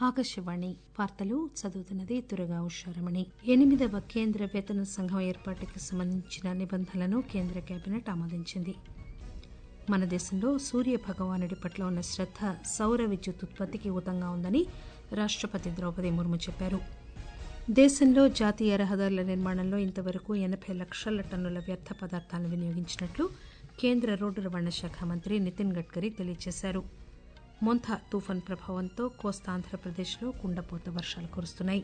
ఆకాశవాణి వార్తలు చదువుతున్నది దుర్గా ఉషారమణి ఎనిమిదవ కేంద్ర వేతన సంఘం ఏర్పాటుకి సంబంధించిన నిబంధనలను కేంద్ర కేబినెట్ ఆమోదించింది మన దేశంలో సూర్య భగవానుడి పట్ల ఉన్న శ్రద్ద సౌర విద్యుత్ ఉత్పత్తికి ఊతంగా ఉందని రాష్టపతి ద్రౌపది ముర్ము చెప్పారు దేశంలో జాతీయ రహదారుల నిర్మాణంలో ఇంతవరకు ఎనబై లక్షల టన్నుల వ్యర్థ పదార్థాలను వినియోగించినట్లు కేంద్ర రోడ్డు రవాణా శాఖ మంత్రి నితిన్ గడ్కరీ తెలియజేశారు మొంథా తుఫాన్ ప్రభావంతో కోస్తా ఆంధ్రప్రదేశ్లో కుండపోత వర్షాలు కురుస్తున్నాయి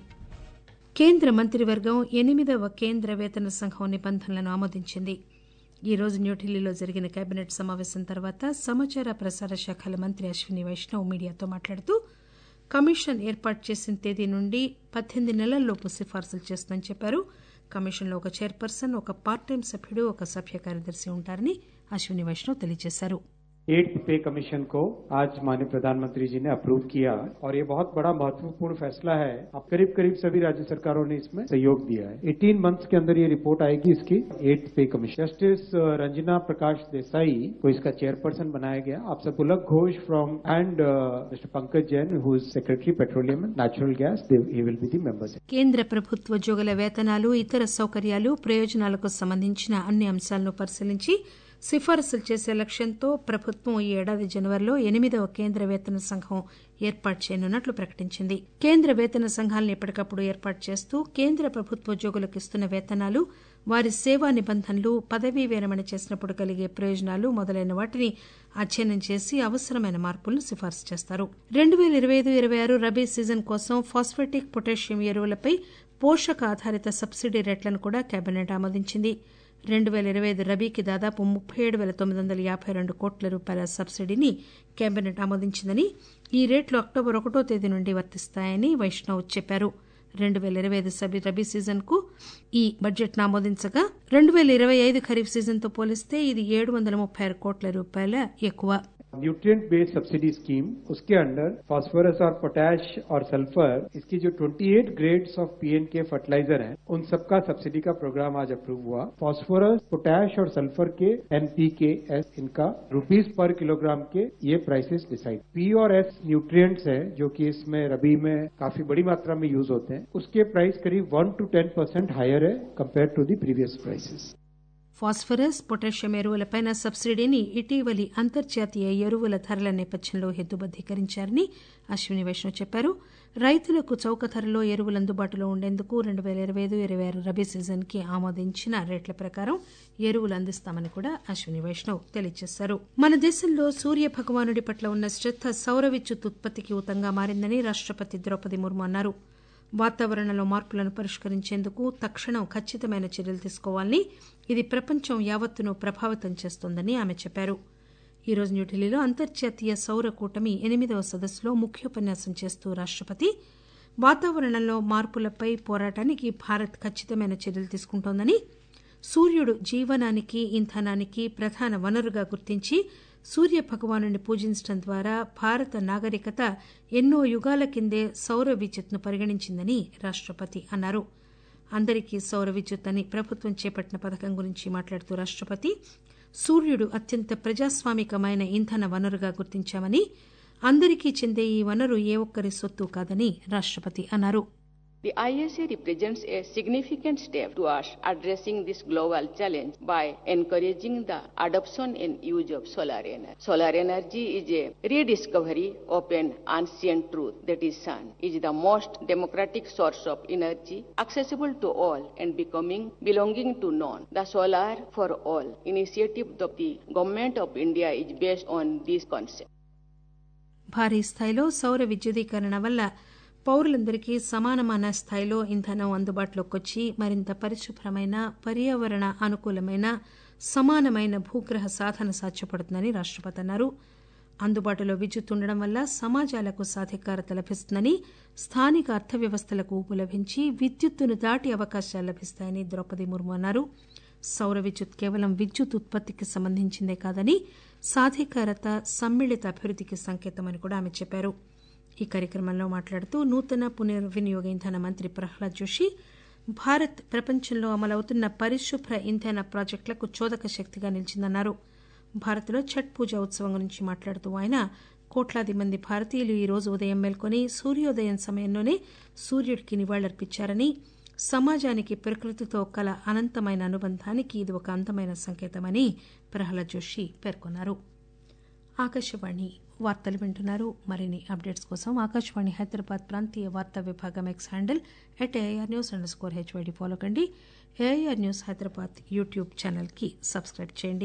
కేంద్ర మంత్రివర్గం ఎనిమిదవ కేంద్ర వేతన సంఘం నిబంధనలను ఆమోదించింది ఈ రోజు న్యూఢిల్లీలో జరిగిన కేబినెట్ సమావేశం తర్వాత సమాచార ప్రసార శాఖల మంత్రి అశ్విని వైష్ణవ్ మీడియాతో మాట్లాడుతూ కమిషన్ ఏర్పాటు చేసిన తేదీ నుండి పద్దెనిమిది నెలల్లోపు సిఫార్సులు చేస్తుందని చెప్పారు కమిషన్లో ఒక చైర్పర్సన్ ఒక పార్ట్ టైం సభ్యుడు ఒక సభ్య కార్యదర్శి ఉంటారని అశ్విని వైష్ణవ్ తెలియజేశారు एट्थ पे कमीशन को आज माननीय प्रधानमंत्री जी ने अप्रूव किया और ये बहुत बड़ा महत्वपूर्ण फैसला है अब करीब करीब सभी राज्य सरकारों ने इसमें सहयोग दिया है 18 मंथ्स के अंदर ये रिपोर्ट आएगी इसकी eighth pay commission justice Ranjana Prakash Desai को इसका चेयरपर्सन बनाया गया आप सब Pulak Ghosh from and mister Pankaj Jain who is secretary petroleum and natural gas he will be the members కేంద్ర ప్రభుత్వ ఉద్యోగుల వేతనాలు ఇతర సౌకర్యాలు ప్రయోజనాలకు సంబంధించిన అన్ని అంశాలను పరిశీలించి సిఫారసులు చేసే లక్ష్యంతో ప్రభుత్వం ఈ ఏడాది జనవరిలో ఎనిమిదవ కేంద్ర వేతన సంఘం ఏర్పాటు చేయనున్నట్లు ప్రకటించింది కేంద్ర వేతన సంఘాలను ఎప్పటికప్పుడు ఏర్పాటు చేస్తూ కేంద్ర ప్రభుత్వ ఉద్యోగులకు ఇస్తున్న వేతనాలు వారి సేవా నిబంధనలు పదవీ విరమణ చేసినప్పుడు కలిగే ప్రయోజనాలు మొదలైన వాటిని అధ్యయనం చేసి అవసరమైన మార్పులను సిఫార్సు చేస్తారు రెండు పేల ఇరవై ఐదు ఇరవై ఆరు రబీ సీజన్ కోసం ఫాస్ఫేటిక్ పొటాషియం ఎరువులపై పోషక ఆధారిత సబ్సిడీ రేట్లను కూడా కేబినెట్ ఆమోదించింది రెండు పేల ఇరవై ఐదు రబీకి దాదాపు ముప్పై ఏడు పేల తొమ్మిది వందల యాబై రెండు కోట్ల రూపాయల సబ్సిడీని కేబినెట్ ఆమోదించిందని ఈ రేట్లు అక్టోబర్ ఒకటో తేదీ నుండి వర్తిస్తాయని వైష్ణవ్ చెప్పారు రెండు పేల ఇరవై ఐదు సబి రబీ సీజన్ కు ఈ బడ్జెట్ ఆమోదించగా రెండు పేల ఇరవై ఐదు ఖరీఫ్ సీజన్ తో పోలిస్తే ఇది ఏడు వందల ముప్పై ఆరు కోట్ల రూపాయల ఎక్కువ न्यूट्रिएंट बेस्ड सब्सिडी स्कीम उसके अंडर फास्फोरस और पोटैश और सल्फर इसकी जो 28 ग्रेड्स ऑफ पीएनके फर्टिलाइजर हैं उन सबका सब्सिडी का प्रोग्राम आज अप्रूव हुआ फास्फोरस पोटैश और सल्फर के एनपीके एस इनका रुपीज पर किलोग्राम के ये प्राइसेस डिसाइड पी और एस न्यूट्रिएंट्स हैं जो कि इसमें रबी में काफी बड़ी मात्रा में यूज होते हैं उसके प्राइस करीब one to ten percent higher है compare to the previous prices phosphorus potassium ఎరువులపైన సబ్సిడీని ఇటీవలి అంతర్జాతీయ ఎరువుల ధరల నేపథ్యంలో హెద్దుబద్దీకరించారని అశ్విని వైష్ణవ్ చెప్పారు రైతులకు చౌక ధరలో ఎరువులు అందుబాటులో ఉండేందుకు రెండు పేల ఇరవై ఐదు ఇరవై ఆరు రబీ సీజన్ కి ఆమోదించిన రేట్ల ప్రకారం ఎరువులు అందిస్తామని కూడా అశ్విని వైష్ణవ్ తెలియజేశారు మన దేశంలో సూర్య భగవానుడి పట్ల ఉన్న శ్రద్ద సౌర విద్యుత్ ఉత్పత్తికి ఊతంగా మారిందని రాష్టపతి ద్రౌపది ముర్ము అన్నారు వాతావరణంలో మార్పులను పరిష్కరించేందుకు తక్షణం ఖచ్చితమైన చర్యలు తీసుకోవాలని ఇది ప్రపంచం యావత్తును ప్రభావితం చేస్తోందని ఆమె చెప్పారు ఈ రోజు న్యూఢిల్లీలో అంతర్జాతీయ సౌర కూటమి ఎనిమిదవ సదస్సులో ముఖ్యోపన్యాసం చేస్తూ రాష్టపతి వాతావరణంలో మార్పులపై పోరాటానికి భారత్ ఖచ్చితమైన చర్యలు తీసుకుంటోందని సూర్యుడు జీవనానికి ఇంధనానికి ప్రధాన వనరుగా గుర్తించి సూర్య భగవాను పూజించడం ద్వారా భారత నాగరికత ఎన్నో యుగాల కిందే సౌర విద్యుత్ను పరిగణించిందని రాష్టపతి అన్నారు అందరికీ సౌర విద్యుత్ అని ప్రభుత్వం చేపట్టిన పథకం గురించి మాట్లాడుతూ రాష్టపతి సూర్యుడు అత్యంత ప్రజాస్వామికమైన ఇంధన వనరుగా గుర్తించామని అందరికీ చెందే ఈ వనరు ఏ ఒక్కరి సొత్తు కాదని రాష్టపతి అన్నారు The ISA represents a significant step towards addressing this global challenge by encouraging the adoption and use of solar energy. Solar energy is a rediscovery of an ancient truth that is sun is the most democratic source of energy accessible to all and becoming belonging to none. The Solar for All initiative of the Government of India is based on this concept. భారీ స్థాయిలో సౌర విద్యుదీకరణ వల్ల పౌరులందరికీ సమానమైన స్థాయిలో ఇంధనం అందుబాటులోకి వచ్చి మరింత పరిశుభ్రమైన పర్యావరణ అనుకూలమైన సమానమైన భూగ్రహ సాధన సాధ్యపడుతుందని రాష్టపతి అన్నారు అందుబాటులో విద్యుత్ ఉండడం వల్ల సమాజాలకు సాధికారత లభిస్తుందని స్థానిక అర్థవ్యవస్థలకు ఊపు లభించి విద్యుత్తును దాటి అవకాశాలు లభిస్తాయని ద్రౌపది ముర్ము అన్నారు సౌర విద్యుత్ కేవలం విద్యుత్ ఉత్పత్తికి సంబంధించిందే కాదని సాధికారత సమ్మిళిత అభివృద్దికి సంకేతమని కూడా ఆమె చెప్పారు ఈ కార్యక్రమంలో మాట్లాడుతూ నూతన పునర్వినియోగ ఇంధన మంత్రి ప్రహ్లాద్ జోషి భారత్ ప్రపంచంలో అమలవుతున్న పరిశుభ్ర ఇంధన ప్రాజెక్టులకు చోదక శక్తిగా నిలిచిందన్నారు భారత్లో ఛట్ పూజ ఉత్సవం గురించి మాట్లాడుతూ ఆయన కోట్లాది మంది భారతీయులు ఈ రోజు ఉదయం మేల్కొని సూర్యోదయం సమయంలోనే సూర్యుడికి నివాళులర్పించారని సమాజానికి ప్రకృతితో కల అనంతమైన అనుబంధానికి ఇది ఒక అందమైన సంకేతమని ప్రహ్లాద్ జోషి పేర్కొన్నారు ఆకాశవాణి వార్తలు వింటున్నారు మరిన్ని అప్డేట్స్ కోసం ఆకాశవాణి హైదరాబాద్ ప్రాంతీయ వార్తా విభాగం X handle at AIR news underscore HYD follow కండి ఏఐఆర్ న్యూస్ హైదరాబాద్ యూట్యూబ్ ఛానల్కి సబ్స్క్రైబ్ చేయండి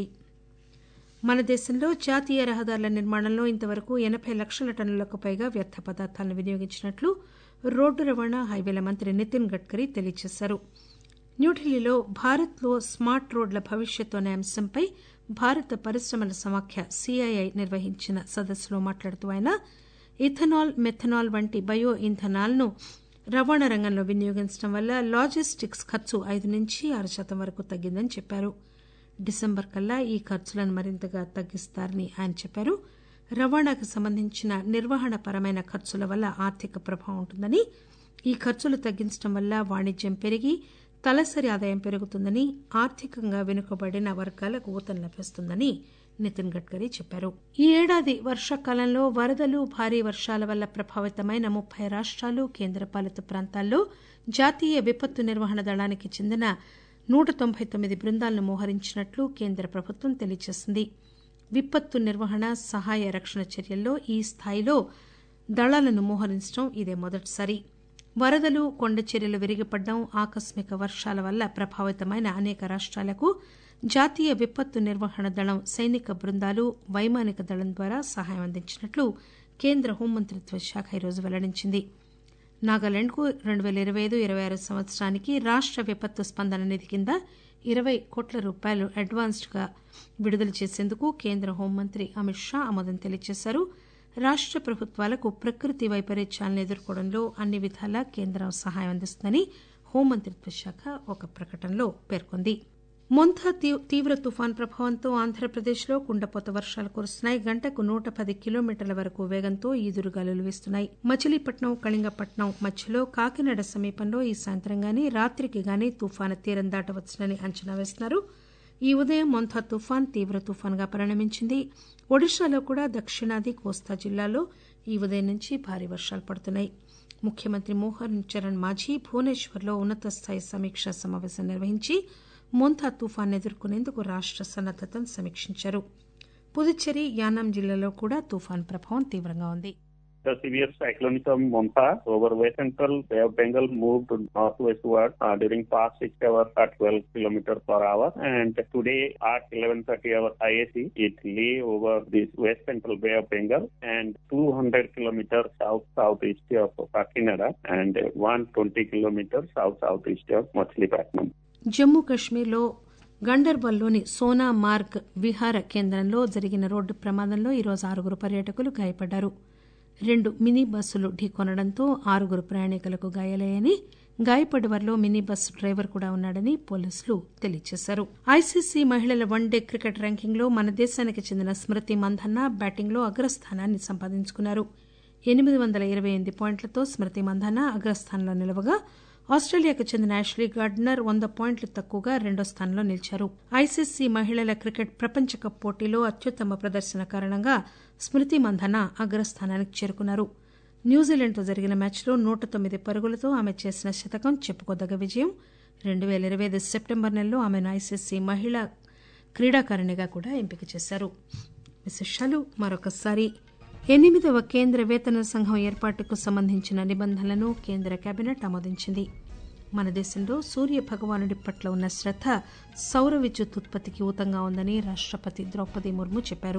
మన దేశంలో జాతీయ రహదారుల నిర్మాణంలో ఇంతవరకు ఎనబై లక్షల టన్నులకు పైగా వ్యర్థ పదార్థాలను వినియోగించినట్లు రోడ్డు రవాణా హైవేల మంత్రి నితిన్ గడ్కరీ తెలియజేశారు న్యూఢిల్లీలో భారత్లో స్మార్ట్ రోడ్ల భవిష్యత్తు అనే అంశంపై భారత పరిశ్రమల సమాఖ్య సిఐఐ నిర్వహించిన సదస్సులో మాట్లాడుతూ ఆయన ఇథనాల్ మెథనాల్ వంటి బయో ఇంధనాలను రవాణా రంగంలో వినియోగించడం వల్ల లాజిస్టిక్స్ ఖర్చు ఐదు నుంచి ఆరు శాతం వరకు తగ్గిందని చెప్పారు డిసెంబర్ కల్లా ఈ ఖర్చులను మరింతగా తగ్గిస్తారని ఆయన చెప్పారు రవాణాకు సంబంధించిన నిర్వహణ పరమైన ఖర్చుల వల్ల ఆర్థిక ప్రభావం ఉంటుందని ఈ ఖర్చులు తగ్గించడం వల్ల వాణిజ్యం పెరిగి తలసరి ఆదాయం పెరుగుతుందని ఆర్థికంగా వెనుకబడిన వర్గాలకు ఊతం లభిస్తుందని నితిన్ గడ్కరీ చెప్పారు ఈ ఏడాది వర్షాకాలంలో వరదలు భారీ వర్షాల వల్ల ప్రభావితమైన ముప్పై రాష్టాలు కేంద్రపాలిత ప్రాంతాల్లో జాతీయ విపత్తు నిర్వహణ దళానికి చెందిన నూట తొంభై తొమ్మిది బృందాలను మోహరించినట్లు కేంద్ర ప్రభుత్వం తెలియజేసింది విపత్తు నిర్వహణ సహాయ రక్షణ చర్యల్లో ఈ స్థాయిలో దళాలను మోహరించడం ఇదే మొదటిసారి వరదలు కొండ చర్యలు విరిగిపడడం ఆకస్మిక వర్షాల వల్ల ప్రభావితమైన అనేక రాష్టాలకు జాతీయ విపత్తు నిర్వహణ దళం సైనిక బృందాలు వైమానిక దళం ద్వారా సహాయం అందించినట్లు కేంద్ర హోంమంత్రిత్వ శాఖ ఈరోజు వెల్లడించింది నాగాలాండ్కు రెండు పేల ఇరవై ఐదు ఇరవై ఆరు సంవత్సరానికి రాష్ట విపత్తు స్పందన నిధి కింద ఇరవై కోట్ల రూపాయలు అడ్వాన్స్డ్ గా విడుదల చేసేందుకు కేంద్ర హోంమంత్రి అమిత్ షా ఆమోదం తెలియజేశారు రాష్ట ప్రభుత్వాలకు ప్రకృతి వైపరీత్యాలను ఎదుర్కోవడంలో అన్ని విధాలా కేంద్రం సహాయం అందిస్తుందని హోంమంత్రిత్వ శాఖ ఒక ప్రకటనలో పేర్కొంది మొంథా తీవ్ర తుఫాన్ ప్రభావంతో ఆంధ్రప్రదేశ్లో కుండపోత వర్షాలు కురుస్తున్నాయి గంటకు నూట పది కిలోమీటర్ల వరకు వేగంతో ఈదురుగాలులు వీస్తున్నాయి మచిలీపట్నం కళింగపట్నం మధ్యలో కాకినాడ సమీపంలో ఈ సాయంత్రం గాని రాత్రికి గాని తుఫాను తీరం దాటవచ్చునని అంచనా వేస్తున్నారు ఈ ఉదయం మొంథా తుఫాన్ తీవ్ర తుఫాన్గా పరిణమించింది ఒడిశాలో కూడా దక్షిణాది కోస్తా జిల్లాల్లో ఈ ఉదయం నుంచి భారీ వర్షాలు పడుతున్నాయి ముఖ్యమంత్రి మోహన్ చరణ్ మాఝీ భువనేశ్వర్లో ఉన్నత స్థాయి సమీక్షా సమావేశం నిర్వహించి మొంథా తుఫాన్ ఎదుర్కొనేందుకు రాష్ట సన్నద్దతను సమీక్షించారు పుదుచ్చేరి యానాం జిల్లాలో కూడా తుఫాన్ ప్రభావం తీవ్రంగా ఉంది The severe cyclonism Montha over west central Bay of Bengal moved northwestward uh, during past six hours at 12 kilometers per hour. And today at 11:30 hours IAC, it lay over this west central Bay of Bengal and 200 kilometers south southeast of Kakinada and 120 kilometers south southeast of Machilipatnam. Jammu కశ్మీర్లో గండర్బల్లోని సోనా మార్గ్ విహార కేంద్రంలో జరిగిన road ప్రమాదంలో ఈరోజు ఆరుగురు పర్యాటకులు గాయపడ్డారు రెండు మినీ బస్సులు ఢీకొనడంతో ఆరుగురు ప్రయాణికులకు గాయాలయ్యాయని గాయపడ్డ వారిలో మినీ బస్సు డ్రైవర్ కూడా ఉన్నాడని పోలీసులు తెలియజేశారు ఐసీసీ మహిళల వన్డే క్రికెట్ ర్యాంకింగ్లో మన దేశానికి చెందిన స్మృతి మంధన్న బ్యాటింగ్లో అగ్రస్థానాన్ని సంపాదించుకున్నారు ఎనిమిది వందల ఇరవై ఎనిమిది పాయింట్లతో స్మృతి మంధన్న అగ్రస్థానంలో నిలవగా ఆస్ట్రేలియాకు చెందిన యాష్లీ గార్డ్నర్ వంద పాయింట్లు తక్కువగా రెండో స్థానంలో నిలిచారు ఐసీసీ మహిళల క్రికెట్ ప్రపంచ కప్ పోటీలో అత్యుత్తమ ప్రదర్శన కారణంగా స్మృతి మంధన అగ్రస్థానానికి చేరుకున్నారు న్యూజిలాండ్తో జరిగిన మ్యాచ్లో నూట తొమ్మిది పరుగులతో ఆమె చేసిన శతకం చెప్పుకోదగ్గ విజయం రెండు పేల ఇరవై ఐదు సెప్టెంబర్ నెలలో ఆమెను ఐసీసీ మహిళా క్రీడాకారిణిగా కూడా ఎంపిక చేశారు విశేషాలు మరొకసారి ఎనిమిదవ కేంద్ర వేతన సంఘం ఏర్పాటుకు సంబంధించిన నిబంధనలను కేంద్ర కేబినెట్ ఆమోదించింది మన దేశంలో సూర్య భగవానుడి పట్ల ఉన్న శ్రద్ద సౌర విద్యుత్ ఉత్పత్తికి ఊతంగా ఉందని రాష్టపతి ద్రౌపది ముర్ము చెప్పారు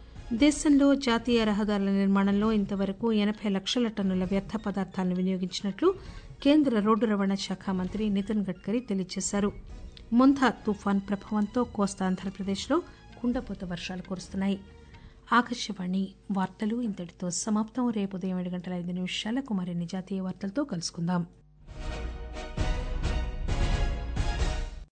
దేశంలో జాతీయ రహదారుల నిర్మాణంలో ఇంతవరకు ఎనబై లక్షల టన్నుల వ్యర్థ పదార్థాలను వినియోగించినట్లు కేంద్ర రోడ్డు రవాణా శాఖ మంత్రి నితిన్ గడ్కరీ తెలియజేశారు ముంధా తుఫాన్ ప్రభావంతో కోస్తా ఆంధ్రప్రదేశ్లో కుండపోత వర్షాలు కురుస్తున్నాయి ఆకాశవాణి వార్తలు ఇంతటితో సమాప్తం రేపు ఉదయం ఏడు గంటల ఐదు నిమిషాలకు మరిన్ని జాతీయ వార్తలతో కలుసుకుందాం